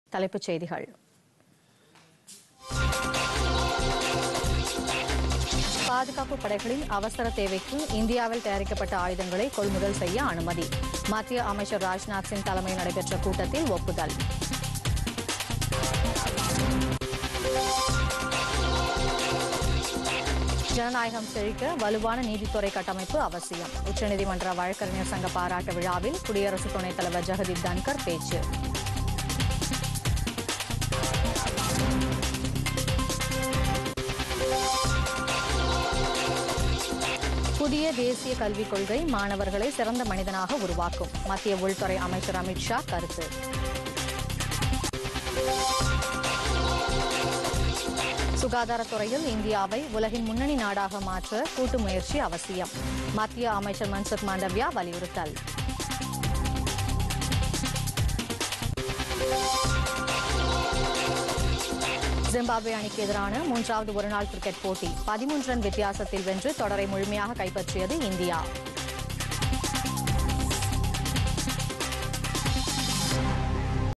தலைப்புச் செய்திகள் பாதுகாப்பு படைகளின் அவசர தேவைக்கு இந்தியாவில் தயாரிக்கப்பட்ட ஆயுதங்களை கொள்முதல் செய்ய அனுமதி மத்திய அமைச்சர் ராஜ்நாத் சிங் தலைமையில் நடைபெற்ற கூட்டத்தில் ஒப்புதல் ஜனநாயகம் செழிக்க வலுவான நீதித்துறை கட்டமைப்பு அவசியம் உச்சநீதிமன்ற வழக்கறிஞர் சங்க பாராட்டு விழாவில் குடியரசு துணைத் தலைவர் ஜெகதீப் தன்கர் பேச்சு புதிய தேசிய கல்விக் கொள்கை மாணவர்களை சிறந்த மனிதனாக உருவாக்கும் மத்திய உள்துறை அமைச்சர் அமித் ஷா கருத்து சுகாதாரத்துறையில் இந்தியாவை உலகின் முன்னணி நாடாக மாற்ற கூட்டு முயற்சி அவசியம் மத்திய அமைச்சர் மன்சுக் மாண்டவ்யா வலியுறுத்தல் ஜிம்பாப்வே அணிக்கு எதிரான மூன்றாவது ஒருநாள் கிரிக்கெட் போட்டி பதிமூன்று ரன் வித்தியாசத்தில் வென்று தொடரை முழுமையாக கைப்பற்றியது இந்தியா